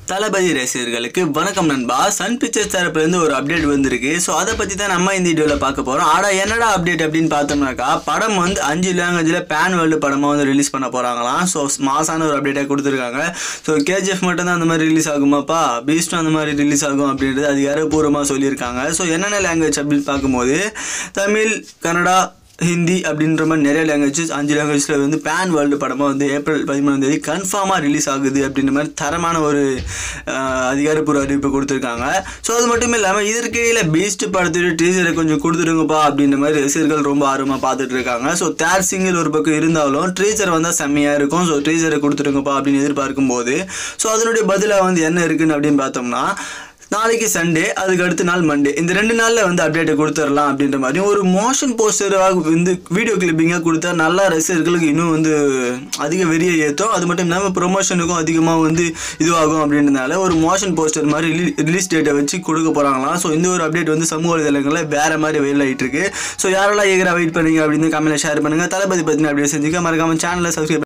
தளபதி ரசிகர்களுக்கு வணக்கம் நண்பா சன் பிக்சர்ஸ் தரப்புலேருந்து ஒரு அப்டேட் வந்திருக்கு ஸோ அதை பற்றி தான் நம்ம இந்த வீடியோவில் பார்க்க போகிறோம் ஆடா என்னடா அப்டேட் அப்படின்னு பார்த்தோம்னாக்கா படம் வந்து அஞ்சு லாங்குவேஜில் பேன் வேர்ல்டு படமாக வந்து ரிலீஸ் பண்ண போகிறாங்களாம் ஸோ மாசான ஒரு அப்டேட்டாக கொடுத்துருக்காங்க ஸோ கேஜிஎஃப் மட்டும் தான் அந்த மாதிரி ரிலீஸ் ஆகுமாப்பா பீஸ்டும் அந்த மாதிரி ரிலீஸ் ஆகும் அப்படின்றது அதிகாரப்பூர்வமாக சொல்லியிருக்காங்க ஸோ என்னென்ன லாங்குவேஜ் அப்படின்னு பார்க்கும்போது தமிழ் கன்னடா ஹிந்தி அப்படின்ற மாதிரி நிறைய லாங்குவேஜஸ் அஞ்சு லாங்குவேஜில் வந்து பேன் வேர்ல்டு படமாக வந்து ஏப்ரல் பதிமூணாம் தேதி கன்ஃபார்மாக ரிலீஸ் ஆகுது அப்படின்ற மாதிரி தரமான ஒரு ஆஹ், அதிகாரப்பூர்வ அறிவிப்பு கொடுத்துருக்காங்க ஸோ அது மட்டும் இல்லாமல் இதற்கிடையில் பீஸ்ட் படத்துடைய டீசரை கொஞ்சம் கொடுத்துருங்கப்பா அப்படின்ற மாதிரி ரசிகர்கள் ரொம்ப ஆர்வமாக பார்த்துட்டு இருக்காங்க ஸோ தேர்ட் சிங்கிள் ஒரு பக்கம் இருந்தாலும் ட்ரீசர் வந்தால் செம்மையாக இருக்கும் ஸோ ட்ரீசரை கொடுத்துருங்கப்பா அப்படின்னு எதிர்பார்க்கும் போது ஸோ அதனுடைய பதிலாக வந்து என்ன இருக்குன்னு அப்படின்னு பார்த்தோம்னா நாளைக்கு சண்டே அதுக்கு அடுத்த நாள் மண்டே இந்த ரெண்டு நாளில் வந்து அப்டேட்டை கொடுத்துடலாம் அப்படின்ற மாதிரி ஒரு மோஷன் போஸ்டராக வந்து வீடியோ கிளிப்பிங்காக கொடுத்தா நல்லா ரசிகர்களுக்கு இன்னும் வந்து அதிக வெறியை ஏற்றும் அது மட்டும் இல்லாமல் ப்ரொமோஷனுக்கும் அதிகமாக வந்து இதுவாகும் அப்படின்றதுனால ஒரு மோஷன் போஸ்டர் மாதிரி ரிலீஸ் டேட்டை வச்சு கொடுக்க போகிறாங்களாம் ஸோ இந்த ஒரு அப்டேட் வந்து சமூக வலைதளங்களில் வேறு மாதிரி வெயில் ஆகிட்டு இருக்கு ஸோ யாரெல்லாம் ஏகரா வெயிட் பண்ணீங்க அப்படின்னு கமெண்ட்ல ஷேர் பண்ணுங்கள் தளபதி பற்றின அப்டேட் செஞ்சுக்க மறக்காம சேனலை சப்ஸ்கிரைப்